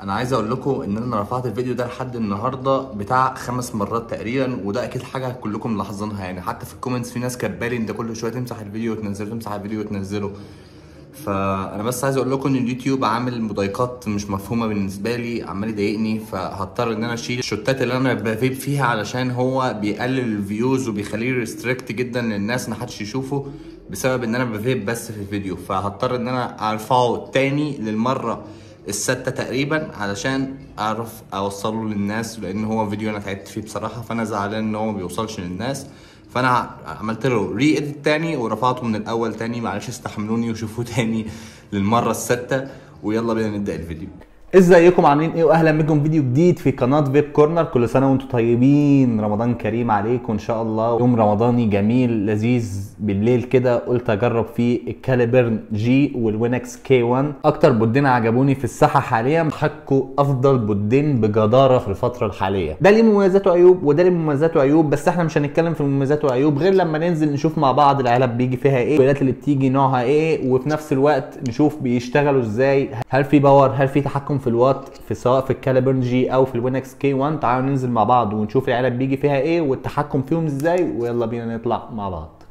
انا عايز اقول لكم ان انا رفعت الفيديو ده لحد النهارده بتاع خمس مرات تقريبا وده اكيد حاجه كلكم ملاحظينها يعني حتى في الكومنتس في ناس كاتبالي انت كل شويه تمسح الفيديو وتنزله تمسح الفيديو وتنزله فانا بس عايز اقول لكم ان اليوتيوب عامل مضايقات مش مفهومه بالنسبه لي عمال يضايقني فهضطر ان انا اشيل الشوتات اللي انا بفيب فيها علشان هو بيقلل الفيوز وبيخليه ريستريكت جدا للناس ما حدش يشوفه بسبب ان انا بفيب بس في الفيديو فهضطر ان انا ارفعه تاني للمره الستة تقريبا علشان اعرف اوصله للناس لان هو فيديو انا تعبت فيه بصراحه فانا زعلان ان هو ما بيوصلش للناس فانا عملت له ري اديت تاني ورفعته من الاول تاني معلش استحملوني وشوفوه تاني للمره السادسه ويلا بينا نبدا الفيديو ازيكم عاملين ايه واهلا بكم فيديو جديد في قناه فيب كورنر كل سنه وانتم طيبين رمضان كريم عليكم ان شاء الله يوم رمضاني جميل لذيذ بالليل كده قلت اجرب فيه الكاليبرن جي والوينكس كي 1 اكتر بودين عجبوني في الساحه حاليا حكوا افضل بودين بجداره في الفتره الحاليه ده ليه مميزات وعيوب وده ليه مميزات وعيوب بس احنا مش هنتكلم في المميزات والعيوب غير لما ننزل نشوف مع بعض العلب بيجي فيها ايه البيانات اللي بتيجي نوعها ايه وفي نفس الوقت نشوف بيشتغلوا ازاي هل في باور هل في تحكم في الوات في سواء في الكاليبرن جي او في الوينكس كي 1 تعالوا ننزل مع بعض ونشوف العلب بيجي فيها ايه والتحكم فيهم ازاي ويلا بينا نطلع مع بعض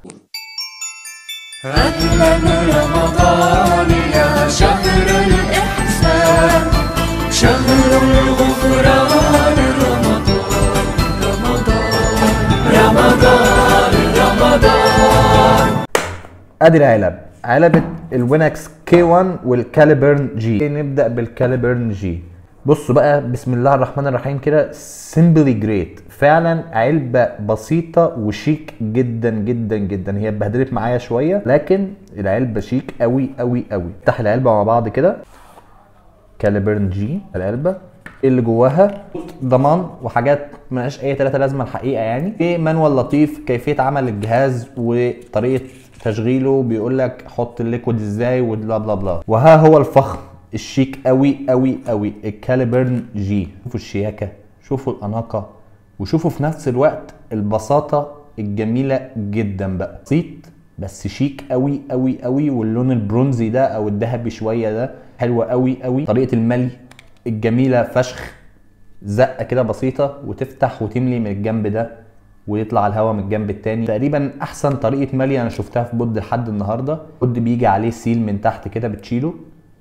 أهلا رمضان يا شهر الإحسان شهر الغفران رمضان رمضان رمضان رمضان ادي العلب علبة الوينكس كي 1 والكاليبرن جي نبدأ بالكاليبرن جي بصوا بقى بسم الله الرحمن الرحيم كده سيمبلي جريت فعلا علبة بسيطة وشيك جدا جدا جدا هي اتبهدلت معايا شوية لكن العلبة شيك قوي قوي قوي افتح العلبة مع بعض كده كاليبرن جي العلبة اللي جواها ضمان وحاجات ملهاش اي تلاتة لازمه الحقيقه يعني في مانوال لطيف كيفيه عمل الجهاز وطريقه تشغيله بيقول لك حط الليكويد ازاي وبلا بلا بلا وها هو الفخم الشيك قوي قوي قوي الكاليبرن جي شوفوا الشياكه شوفوا الاناقه وشوفوا في نفس الوقت البساطه الجميله جدا بقى بسيط بس شيك قوي قوي قوي واللون البرونزي ده او الذهبي شويه ده حلوه قوي قوي طريقه الملي الجميله فشخ زقه كده بسيطه وتفتح وتملي من الجنب ده ويطلع الهواء من الجنب التاني تقريبا احسن طريقه ملي انا شفتها في بود لحد النهارده بود بيجي عليه سيل من تحت كده بتشيله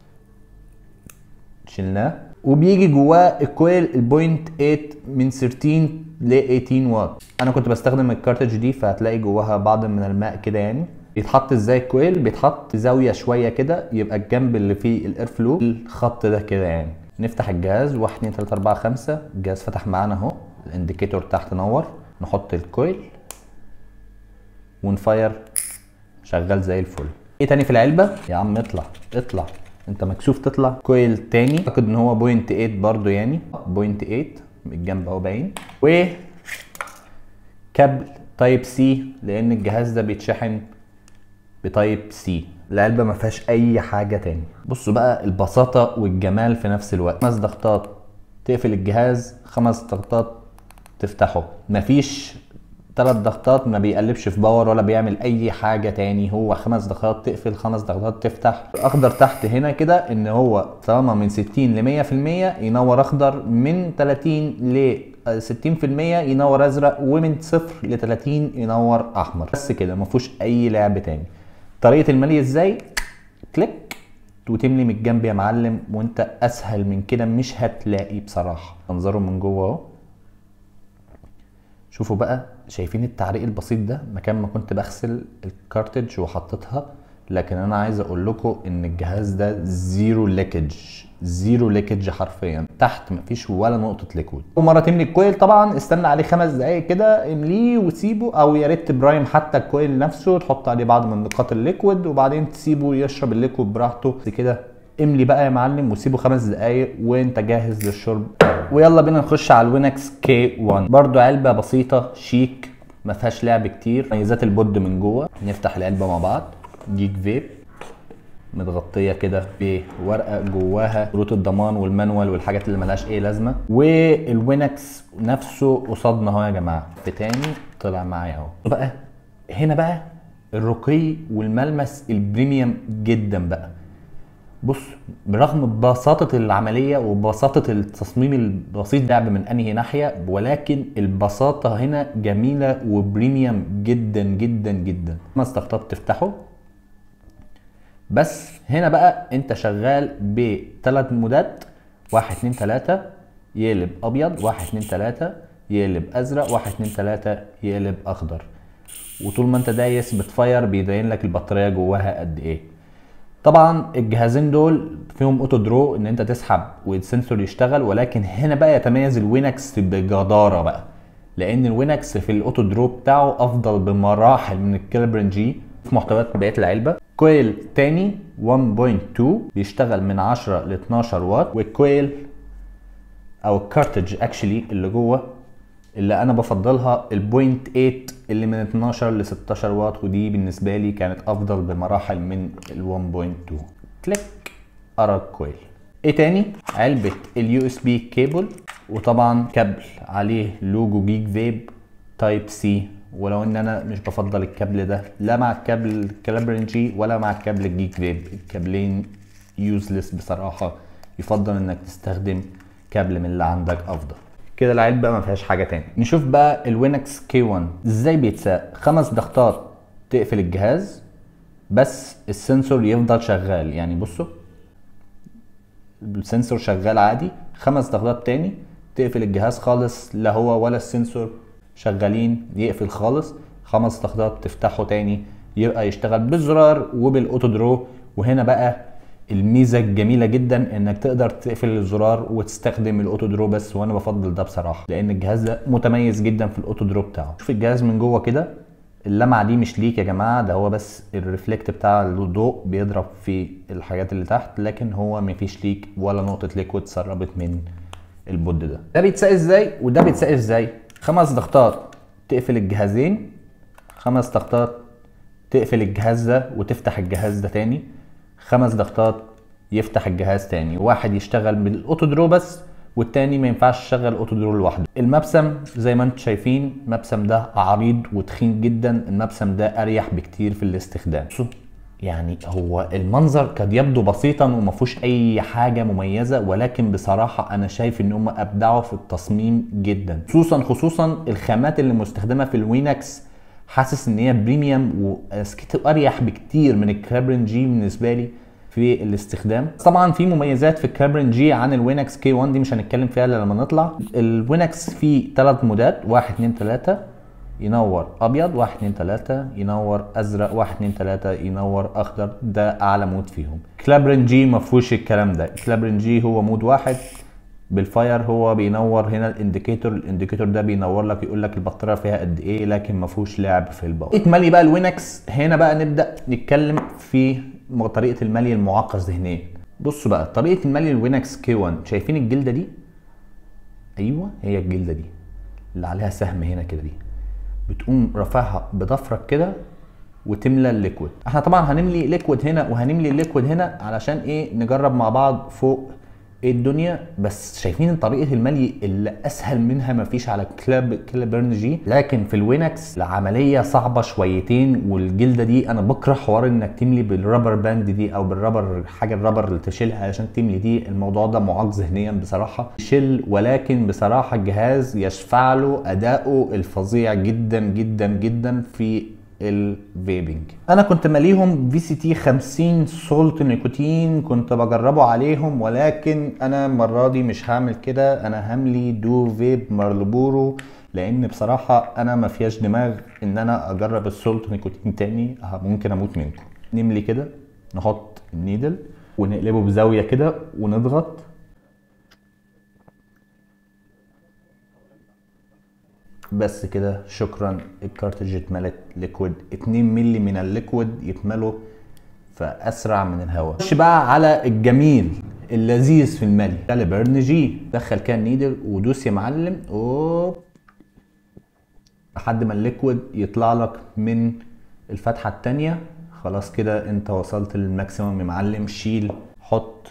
شلناه وبيجي جواه الكويل البوينت 8 من 13 ل 18 واط انا كنت بستخدم الكارتج دي فهتلاقي جواها بعض من الماء كده يعني بيتحط ازاي الكويل بيتحط زاويه شويه كده يبقى الجنب اللي فيه الاير فلو الخط ده كده يعني نفتح الجهاز 1 2 3 4 5 الجهاز فتح معانا اهو الانديكيتور تحت نور نحط الكويل ونفاير شغال زي الفل ايه تاني في العلبه يا عم اطلع اطلع انت مكسوف تطلع كويل تاني اعتقد ان هو بوينت 8 برضو يعني بوينت 8 من الجنب اهو باين و كابل تايب سي لان الجهاز ده بيتشحن بتايب سي العلبة ما فيهاش أي حاجة تاني بصوا بقى البساطة والجمال في نفس الوقت خمس ضغطات تقفل الجهاز خمس ضغطات تفتحه مفيش ثلاث ضغطات ما بيقلبش في باور ولا بيعمل اي حاجه تاني هو خمس ضغطات تقفل خمس ضغطات تفتح الاخضر تحت هنا كده ان هو طالما من 60 ل 100% ينور اخضر من 30 ل 60% ينور ازرق ومن صفر ل 30 ينور احمر بس كده ما فيهوش اي لعب تاني طريقه الملي ازاي كليك وتملي من الجنب يا معلم وانت اسهل من كده مش هتلاقي بصراحه منظره من جوه اهو شوفوا بقى شايفين التعريق البسيط ده مكان ما كنت بغسل الكارتج وحطيتها لكن انا عايز اقول لكم ان الجهاز ده زيرو ليكج زيرو ليكج حرفيا تحت مفيش ولا نقطه ليكويد ومره تملي الكويل طبعا استنى عليه خمس دقايق كده امليه وسيبه او يا ريت تبرايم حتى الكويل نفسه تحط عليه بعض من نقاط الليكويد وبعدين تسيبه يشرب الليكويد براحته كده املي بقى يا معلم وسيبه خمس دقايق وانت جاهز للشرب ويلا بينا نخش على الوينكس كي 1 برضو علبه بسيطه شيك ما فيهاش لعب كتير ميزات البود من جوه نفتح العلبه مع بعض جيك فيب متغطيه كده بورقه جواها شروط الضمان والمانوال والحاجات اللي ملهاش اي لازمه والوينكس نفسه قصادنا اهو يا جماعه في تاني طلع معايا اهو بقى هنا بقى الرقي والملمس البريميوم جدا بقى بص برغم بساطة العملية وبساطة التصميم البسيط لعب من أنهي ناحية ولكن البساطة هنا جميلة وبريميوم جدا جدا جدا خمس ضغطات تفتحه بس هنا بقى انت شغال بثلاث مودات واحد اتنين تلاتة يقلب ابيض واحد اتنين تلاتة يقلب ازرق واحد اتنين تلاتة يقلب اخضر وطول ما انت دايس بتفاير بيبين لك البطارية جواها قد ايه طبعا الجهازين دول فيهم اوتو درو ان انت تسحب والسنسور يشتغل ولكن هنا بقى يتميز الوينكس بجدارة بقى لان الوينكس في الاوتو درو بتاعه افضل بمراحل من الكالبرين جي في محتويات بقيه العلبه كويل تاني 1.2 بيشتغل من 10 ل 12 واط والكويل او الكارتج اكشلي اللي جوه اللي انا بفضلها البوينت 8 اللي من 12 ل 16 واط ودي بالنسبه لي كانت افضل بمراحل من ال 1.2 كليك ارى الكويل ايه تاني علبه اليو اس بي كيبل وطبعا كابل عليه لوجو جيج فيب تايب سي ولو ان انا مش بفضل الكابل ده لا مع الكابل الكالبرين جي ولا مع الكابل الجيك فيب الكابلين يوزلس بصراحه يفضل انك تستخدم كابل من اللي عندك افضل كده العلبه ما فيهاش حاجه تاني نشوف بقى الوينكس كي 1 ازاي بيتساق خمس ضغطات تقفل الجهاز بس السنسور يفضل شغال يعني بصوا السنسور شغال عادي خمس ضغطات تاني تقفل الجهاز خالص لا هو ولا السنسور شغالين يقفل خالص خمس ضغطات تفتحه تاني يبقى يشتغل بالزرار وبالاوتو درو وهنا بقى الميزه الجميله جدا انك تقدر تقفل الزرار وتستخدم الاوتو درو بس وانا بفضل ده بصراحه لان الجهاز ده متميز جدا في الاوتو درو بتاعه شوف الجهاز من جوه كده اللمعه دي مش ليك يا جماعه ده هو بس الريفلكت بتاع الضوء بيضرب في الحاجات اللي تحت لكن هو مفيش ليك ولا نقطه ليكويد سربت من البود ده ده بيتساق ازاي وده بيتساق ازاي خمس ضغطات تقفل الجهازين خمس ضغطات تقفل الجهاز ده وتفتح الجهاز ده تاني خمس ضغطات يفتح الجهاز تاني واحد يشتغل بالاوتو درو بس والتاني ما ينفعش يشغل اوتو درو لوحده المبسم زي ما انتم شايفين المبسم ده عريض وتخين جدا المبسم ده اريح بكتير في الاستخدام بصوا، يعني هو المنظر قد يبدو بسيطا وما فيهوش اي حاجه مميزه ولكن بصراحه انا شايف ان هم ابدعوا في التصميم جدا خصوصا خصوصا الخامات اللي مستخدمه في الوينكس حاسس ان هي بريميوم وسكته اريح بكتير من الكرابرين جي بالنسبه لي في الاستخدام طبعا في مميزات في الكرابرين جي عن الوينكس كي 1 دي مش هنتكلم فيها الا لما نطلع الوينكس فيه ثلاث مودات 1 2 3 ينور ابيض 1 2 3 ينور ازرق 1 2 3 ينور اخضر ده اعلى مود فيهم كلابرين جي ما فيهوش الكلام ده كلابرين جي هو مود واحد بالفاير هو بينور هنا الانديكيتور الانديكيتور ده بينور لك يقول لك البطاريه فيها قد ايه لكن ما فيهوش لعب في الباور اتملي بقى الوينكس هنا بقى نبدا نتكلم في م- طريقه الملي المعقد ذهنيا بصوا بقى طريقه الملي الوينكس كي 1 شايفين الجلده دي ايوه هي الجلده دي اللي عليها سهم هنا كده دي بتقوم رافعها بضفرك كده وتملى الليكويد احنا طبعا هنملي ليكويد هنا وهنملي الليكويد هنا علشان ايه نجرب مع بعض فوق ايه الدنيا بس شايفين طريقه الملي اللي اسهل منها مفيش على كلاب كلابرن جي لكن في الوينكس العمليه صعبه شويتين والجلده دي انا بكره حوار انك تملي بالرابر باند دي او بالرابر حاجه الرابر اللي تشيلها علشان تملي دي الموضوع ده معاق ذهنيا بصراحه شيل ولكن بصراحه الجهاز يشفع له اداؤه الفظيع جدا جدا جدا في الفيبنج انا كنت ماليهم في سي تي 50 سولت نيكوتين كنت بجربه عليهم ولكن انا المره دي مش هعمل كده انا هملي دو فيب مارلبورو لان بصراحه انا ما فيهاش دماغ ان انا اجرب السولت نيكوتين تاني ه- ممكن اموت منكم نملي كده نحط النيدل ونقلبه بزاويه كده ونضغط بس كده شكرا الكارتج اتملت ليكويد 2 مللي من الليكويد يتملوا فاسرع من الهواء خش بقى على الجميل اللذيذ في الملي كاليبرن جي دخل كان نيدل ودوس يا معلم اوب لحد ما الليكويد يطلع لك من الفتحه التانية خلاص كده انت وصلت للماكسيمم يا معلم شيل حط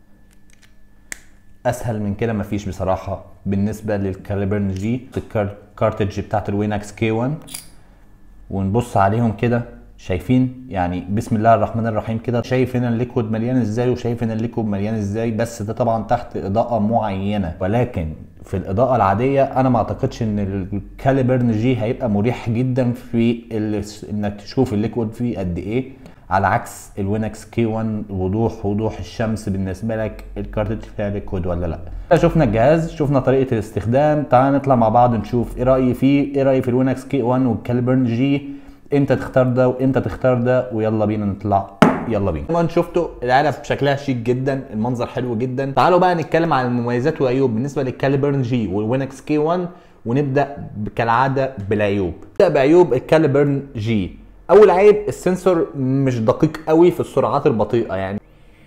اسهل من كده مفيش بصراحه بالنسبه للكاليبرن جي الكارتج بتاعت الوينكس كي 1 ونبص عليهم كده شايفين يعني بسم الله الرحمن الرحيم كده شايف هنا الليكويد مليان ازاي وشايف هنا الليكويد مليان ازاي بس ده طبعا تحت اضاءه معينه ولكن في الاضاءه العاديه انا ما اعتقدش ان الكاليبرن جي هيبقى مريح جدا في ال- انك تشوف الليكويد فيه قد ايه على عكس الوينكس كي 1 وضوح وضوح الشمس بالنسبه لك الكارتج فيها ليكويد ولا لا شفنا الجهاز شفنا طريقه الاستخدام تعال نطلع مع بعض نشوف ايه رايي فيه ايه رايي في الوينكس كي 1 والكاليبرن جي امتى تختار ده وامتى تختار ده ويلا بينا نطلع يلا بينا كمان شفتوا العلب شكلها شيك جدا المنظر حلو جدا تعالوا بقى نتكلم عن المميزات والعيوب بالنسبه للكاليبرن جي والوينكس كي 1 ونبدا كالعاده بالعيوب نبدا بعيوب الكاليبرن جي اول عيب السنسور مش دقيق قوي في السرعات البطيئه يعني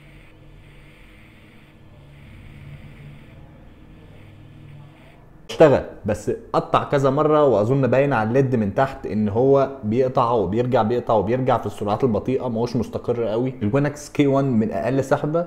اشتغل بس قطع كذا مره واظن باين على الليد من تحت ان هو بيقطع وبيرجع بيقطع وبيرجع في السرعات البطيئه ما هوش مستقر قوي الوينكس كي 1 من اقل سحبه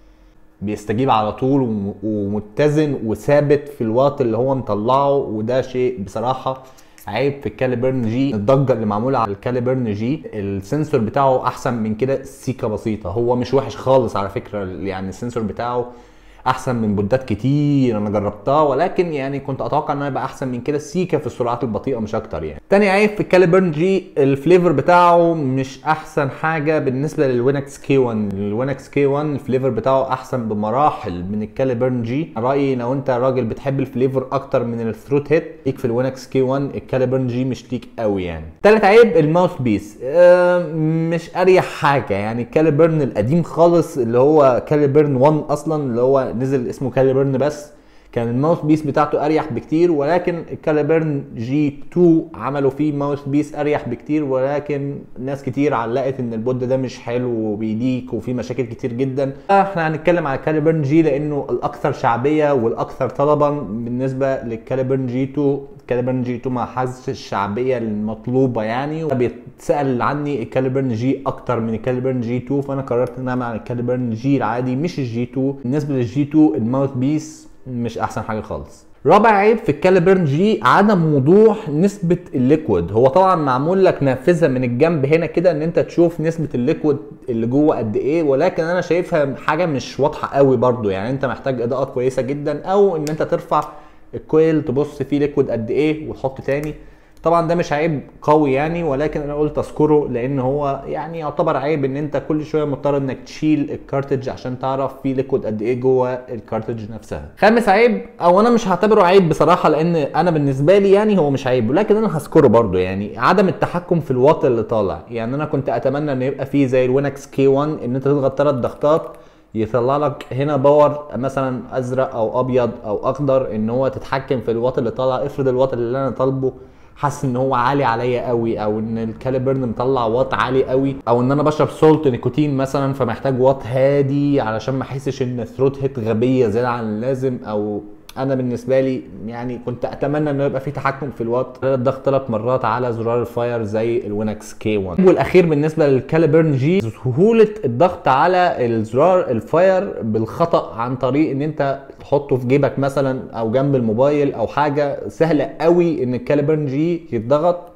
بيستجيب على طول وم- ومتزن وثابت في الوقت اللي هو مطلعه وده شيء بصراحه عيب في الكاليبرن جي الضجه اللي معموله على الكاليبرن جي السنسور بتاعه احسن من كده سيكه بسيطه هو مش وحش خالص على فكره يعني السنسور بتاعه احسن من بودات كتير انا جربتها ولكن يعني كنت اتوقع انه يبقى احسن من كده سيكه في السرعات البطيئه مش اكتر يعني تاني عيب في الكاليبرن جي الفليفر بتاعه مش احسن حاجه بالنسبه للوينكس كي 1 الوينكس كي 1 الفليفر بتاعه احسن بمراحل من الكاليبرن جي رايي لو انت راجل بتحب الفليفر اكتر من الثروت هيت ليك في الوينكس كي 1 الكاليبرن جي مش ليك قوي يعني تالت عيب الماوث بيس آه مش اريح حاجه يعني الكاليبرن القديم خالص اللي هو كاليبرن 1 اصلا اللي هو نزل اسمه كاليبرن بس كان الماوث بيس بتاعته اريح بكتير ولكن الكاليبرن جي 2 عملوا فيه ماوث بيس اريح بكتير ولكن ناس كتير علقت ان البود ده مش حلو وبيليك وفيه مشاكل كتير جدا احنا هنتكلم على الكاليبرن جي لانه الاكثر شعبيه والاكثر طلبا بالنسبه للكاليبرن جي 2 الكاليبرن جي 2 ما حازش الشعبيه المطلوبه يعني بيتسال عني الكاليبرن جي اكتر من الكاليبرن جي 2 فانا قررت ان انا اعمل الكاليبرن جي العادي مش الجي 2 بالنسبه للجي 2 الماوث بيس مش احسن حاجه خالص رابع عيب في الكاليبرن جي عدم وضوح نسبة الليكويد هو طبعا معمول لك نافذة من الجنب هنا كده ان انت تشوف نسبة الليكويد اللي جوه قد ايه ولكن انا شايفها حاجة مش واضحة قوي برضو يعني انت محتاج اضاءة كويسة جدا او ان انت ترفع الكويل تبص فيه ليكويد قد ايه وتحط تاني طبعا ده مش عيب قوي يعني ولكن انا قلت اذكره لان هو يعني يعتبر عيب ان انت كل شويه مضطر انك تشيل الكارتج عشان تعرف فيه ليكويد قد ايه جوه الكارتج نفسها خامس عيب او انا مش هعتبره عيب بصراحه لان انا بالنسبه لي يعني هو مش عيب ولكن انا هذكره برضو يعني عدم التحكم في الواط اللي طالع يعني انا كنت اتمنى ان يبقى فيه زي الوينكس كي 1 ان انت تضغط ثلاث ضغطات يطلع لك هنا باور مثلا ازرق او ابيض او اخضر ان هو تتحكم في الواط اللي طالع افرض الواط اللي انا طالبه حاسس ان هو عالي عليا قوي او ان الكاليبرن مطلع واط عالي قوي او ان انا بشرب سولت نيكوتين مثلا فمحتاج واط هادي علشان ما احسش ان الثروت هيت غبيه زياده عن اللازم او انا بالنسبه لي يعني كنت اتمنى انه يبقى في تحكم في الوات الضغط ثلاث مرات على زرار الفاير زي الوينكس كي 1 والاخير بالنسبه للكاليبرن جي سهوله الضغط على الزرار الفاير بالخطا عن طريق ان انت تحطه في جيبك مثلا او جنب الموبايل او حاجه سهله قوي ان الكاليبرن جي يتضغط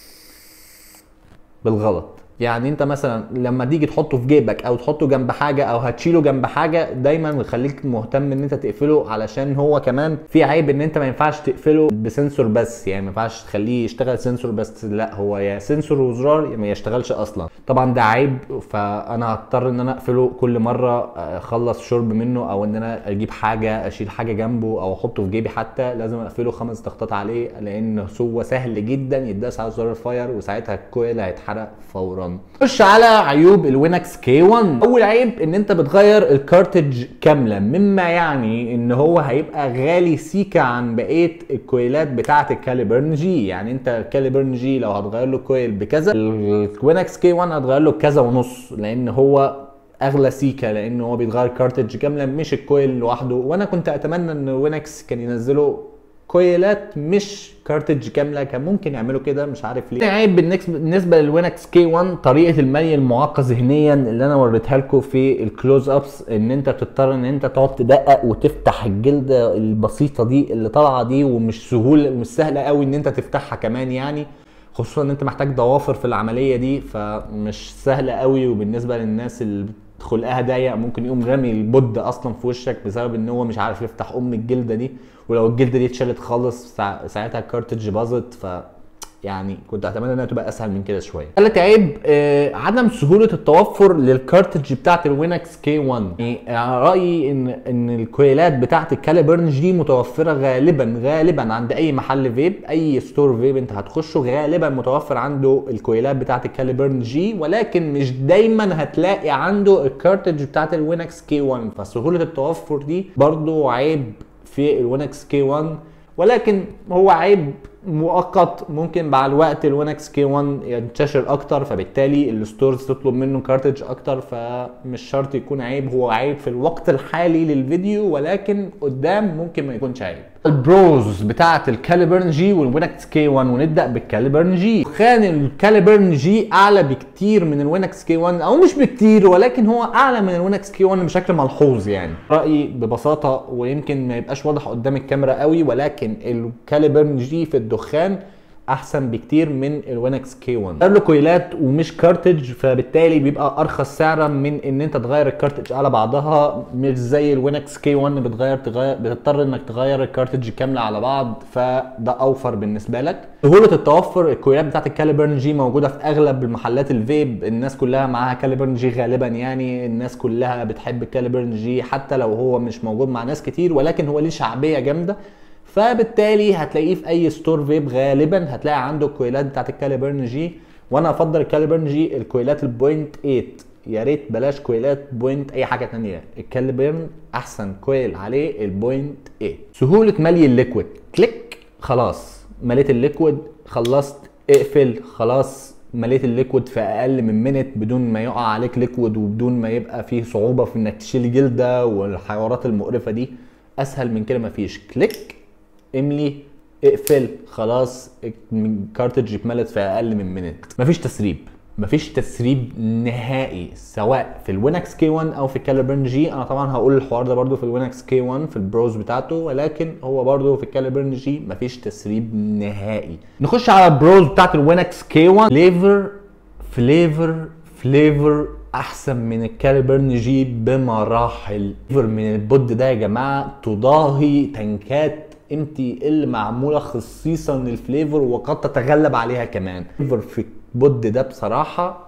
بالغلط يعني انت مثلا لما تيجي تحطه في جيبك او تحطه جنب حاجه او هتشيله جنب حاجه دايما خليك مهتم ان انت تقفله علشان هو كمان في عيب ان انت ما ينفعش تقفله بسنسور بس يعني ما ينفعش تخليه يشتغل سنسور بس لا هو يا سنسور وزرار يا ما يشتغلش اصلا طبعا ده عيب فانا هضطر ان انا اقفله كل مره اخلص شرب منه او ان انا اجيب حاجه اشيل حاجه جنبه او احطه في جيبي حتى لازم اقفله خمس ضغطات عليه لان هو سهل جدا يداس على زرار الفاير وساعتها الكويل هيتحرق فورا خش على عيوب الوينكس كي 1 اول عيب ان انت بتغير الكارتج كامله مما يعني ان هو هيبقى غالي سيكا عن بقيه الكويلات بتاعه الكاليبرن جي يعني انت الكاليبرن جي لو هتغير له كويل بكذا الوينكس كي 1 هتغير له كذا ونص لان هو اغلى سيكا لان هو بيتغير كارتج كامله مش الكويل لوحده وانا كنت اتمنى ان وينكس كان ينزلوا كويلات مش كارتج كامله كان ممكن يعملوا كده مش عارف ليه عيب بالنسبه للوينكس كي 1 طريقه الملي المعاقه ذهنيا اللي انا وريتها لكم في الكلوز ابس ان انت بتضطر ان انت تقعد تدقق وتفتح الجلده البسيطه دي اللي طالعه دي ومش سهوله مش سهله قوي ان انت تفتحها كمان يعني خصوصا ان انت محتاج ضوافر في العمليه دي فمش سهله قوي وبالنسبه للناس اللي خلقها ضيق ممكن يقوم رامي البود اصلا في وشك بسبب ان هو مش عارف يفتح ام الجلده دي ولو الجلده دي اتشالت خالص سا- ساعتها الكارتج باظت ف يعني كنت اتمنى انها تبقى اسهل من كده شويه. ثالث عيب آه عدم سهوله التوفر للكارتج بتاعت الوينكس كي 1 يعني آه، رايي ان ان الكويلات بتاعت الكاليبرنج دي متوفره غالبا غالبا عند اي محل فيب اي ستور فيب انت هتخشه غالبا متوفر عنده الكويلات بتاعت الكاليبرن جي ولكن مش دايما هتلاقي عنده الكارتج بتاعت الوينكس كي 1 فسهوله التوفر دي برضو عيب في الوينكس كي 1 ولكن هو عيب مؤقت ممكن مع الوقت الوينكس كي 1 ينتشر اكتر فبالتالي الستورز تطلب منه كارتج اكتر فمش شرط يكون عيب هو عيب في الوقت الحالي للفيديو ولكن قدام ممكن ما يكونش عيب البروز بتاعه الكاليبرن جي والوينكس كي 1 ونبدا بالكاليبرن جي كان الكاليبرن جي اعلى بكتير من الوينكس كي 1 او مش بكتير ولكن هو اعلى من الوينكس كي 1 بشكل ملحوظ يعني رايي ببساطه ويمكن ما يبقاش واضح قدام الكاميرا قوي ولكن الكاليبرن جي في الدخان احسن بكتير من الوينكس كي 1 ده له كويلات ومش كارتج فبالتالي بيبقى ارخص سعرا من ان انت تغير الكارتج على بعضها مش زي الوينكس كي 1 بتغير تغير بتضطر انك تغير الكارتج كامله على بعض فده اوفر بالنسبه لك سهوله التوفر الكويلات بتاعت الكاليبرن جي موجوده في اغلب المحلات الفيب الناس كلها معاها كاليبرن جي غالبا يعني الناس كلها بتحب الكاليبرن جي حتى لو هو مش موجود مع ناس كتير ولكن هو ليه شعبيه جامده فبالتالي هتلاقيه في اي ستور فيب غالبا هتلاقي عنده الكويلات بتاعت الكاليبرن جي وانا افضل الكاليبرن جي الكويلات البوينت 8 يا ريت بلاش كويلات بوينت اي حاجه تانية الكاليبرن احسن كويل عليه البوينت 8 سهوله ملي الليكويد كليك خلاص مليت الليكويد خلصت اقفل خلاص مليت الليكويد في اقل من منت بدون ما يقع عليك ليكويد وبدون ما يبقى فيه صعوبه في انك تشيل جلده والحوارات المقرفه دي اسهل من كده مفيش كليك املي اقفل خلاص الكارتج اتملت في اقل من منت مفيش تسريب مفيش تسريب نهائي سواء في الوينكس كي 1 او في الكاليبرن جي انا طبعا هقول الحوار ده برضو في الوينكس كي 1 في البروز بتاعته ولكن هو برضو في الكاليبرن جي مفيش تسريب نهائي نخش على البروز بتاعت الوينكس كي 1 فليفر فليفر فليفر احسن من الكاليبرن جي بمراحل فليفر من البود ده يا جماعه تضاهي تنكات ام تي ال معموله خصيصا للفليفر وقد تتغلب عليها كمان فليفر في البود ده بصراحه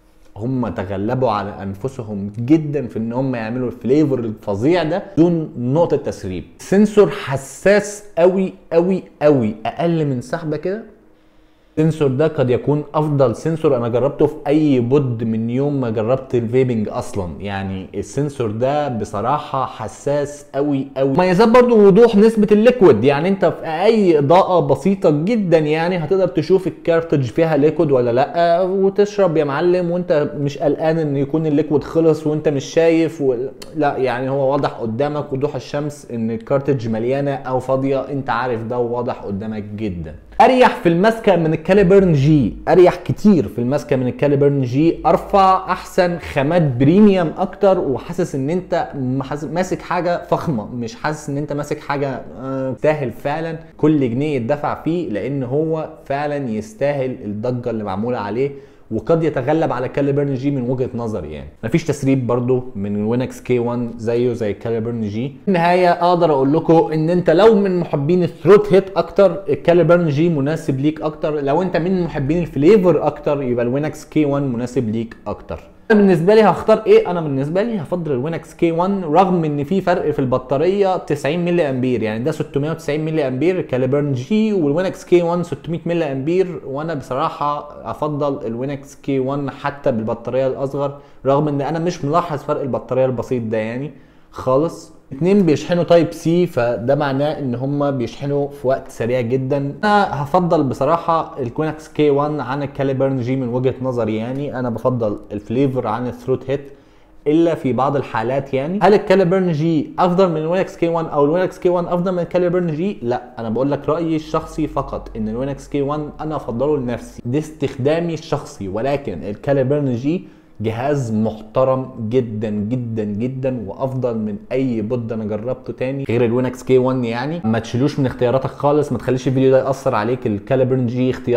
هم تغلبوا على انفسهم جدا في ان هم يعملوا الفليفر الفظيع ده بدون نقطه تسريب سنسور حساس قوي قوي قوي اقل من سحبه كده السنسور ده قد يكون افضل سنسور انا جربته في اي بود من يوم ما جربت الفيبنج اصلا يعني السنسور ده بصراحه حساس قوي قوي مميزات برضو وضوح نسبه الليكويد يعني انت في اي اضاءه بسيطه جدا يعني هتقدر تشوف الكارتج فيها ليكويد ولا لا وتشرب يا معلم وانت مش قلقان ان يكون الليكويد خلص وانت مش شايف و... لا يعني هو واضح قدامك وضوح الشمس ان الكارتج مليانه او فاضيه انت عارف ده واضح قدامك جدا اريح في المسكه من الكاليبرن جي اريح كتير في المسكه من الكاليبرن جي ارفع احسن خامات بريميوم اكتر وحاسس ان انت محاس- ماسك حاجه فخمه مش حاسس ان انت ماسك حاجه آه، تستاهل فعلا كل جنيه يدفع فيه لان هو فعلا يستاهل الضجه اللي معموله عليه وقد يتغلب على كاليبرن جي من وجهه نظري يعني مفيش تسريب برضو من الوينكس كي 1 زيه زي كاليبرن جي في النهايه اقدر اقول لكم ان انت لو من محبين الثروت هيت اكتر الكاليبرن جي مناسب ليك اكتر لو انت من محبين الفليفر اكتر يبقى الوينكس كي 1 مناسب ليك اكتر انا بالنسبه لي هختار ايه انا بالنسبه لي هفضل الوينكس كي 1 رغم ان في فرق في البطاريه 90 ملي امبير يعني ده 690 ملي امبير كاليبرن جي والوينكس كي 1 600 ملي امبير وانا بصراحه افضل الوينكس كي 1 حتى بالبطاريه الاصغر رغم ان انا مش ملاحظ فرق البطاريه البسيط ده يعني خالص اتنين بيشحنوا تايب سي فده معناه ان هما بيشحنوا في وقت سريع جدا انا هفضل بصراحه الكوينكس كي 1 عن الكاليبرن جي من وجهه نظري يعني انا بفضل الفليفر عن الثروت هيت الا في بعض الحالات يعني هل الكاليبرن جي افضل من الوينكس كي 1 او الوينكس كي 1 افضل من الكاليبرن جي لا انا بقول لك رايي الشخصي فقط ان الوينكس كي 1 انا افضله لنفسي دي استخدامي الشخصي ولكن الكاليبرن جي جهاز محترم جدا جدا جدا وافضل من اي بود انا جربته تاني غير الوينكس كي 1 يعني ما تشيلوش من اختياراتك خالص ما تخليش الفيديو ده ياثر عليك الكاليبرن جي اختيار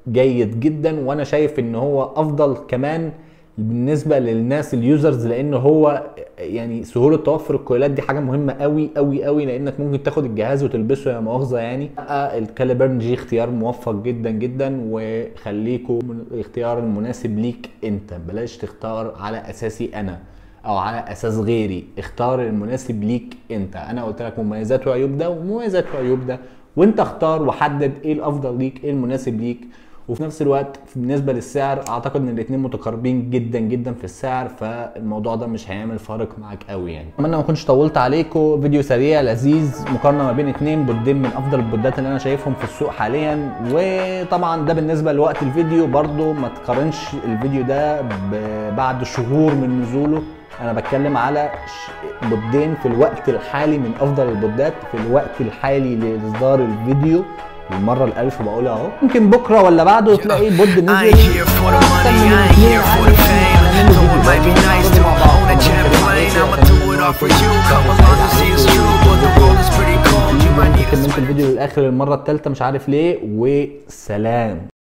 جيد جدا وانا شايف ان هو افضل كمان بالنسبه للناس اليوزرز لان هو يعني سهوله توفر الكويلات دي حاجه مهمه قوي قوي قوي لانك ممكن تاخد الجهاز وتلبسه يا مؤاخذه يعني آه، الكاليبرن جي اختيار موفق جدا جدا وخليكم من الاختيار المناسب ليك انت بلاش تختار على اساسي انا او على اساس غيري اختار المناسب ليك انت انا قلت لك مميزات وعيوب ده ومميزات وعيوب ده وانت اختار وحدد ايه الافضل ليك ايه المناسب ليك وفي نفس الوقت بالنسبه للسعر اعتقد ان الاثنين متقاربين جدا جدا في السعر فالموضوع ده مش هيعمل فارق معاك قوي يعني اتمنى ما اكونش طولت عليكم فيديو سريع لذيذ مقارنه ما بين اتنين بودين من افضل البودات اللي انا شايفهم في السوق حاليا وطبعا ده بالنسبه لوقت الفيديو برضو ما تقارنش الفيديو ده ب- بعد شهور من نزوله انا بتكلم على ش- بودين في الوقت الحالي من افضل البودات في الوقت الحالي لاصدار الفيديو المره الالف بقولها اهو ممكن بكره ولا بعده تلاقي بود نزل I ain't here for the money, I ain't here for the fame. Though it might be nice to own a jet plane, I'ma do it all for you. Come along and see it's true, but the road is pretty cold. You might need a كملت الفيديو للاخر المره الثالثه مش عارف ليه وسلام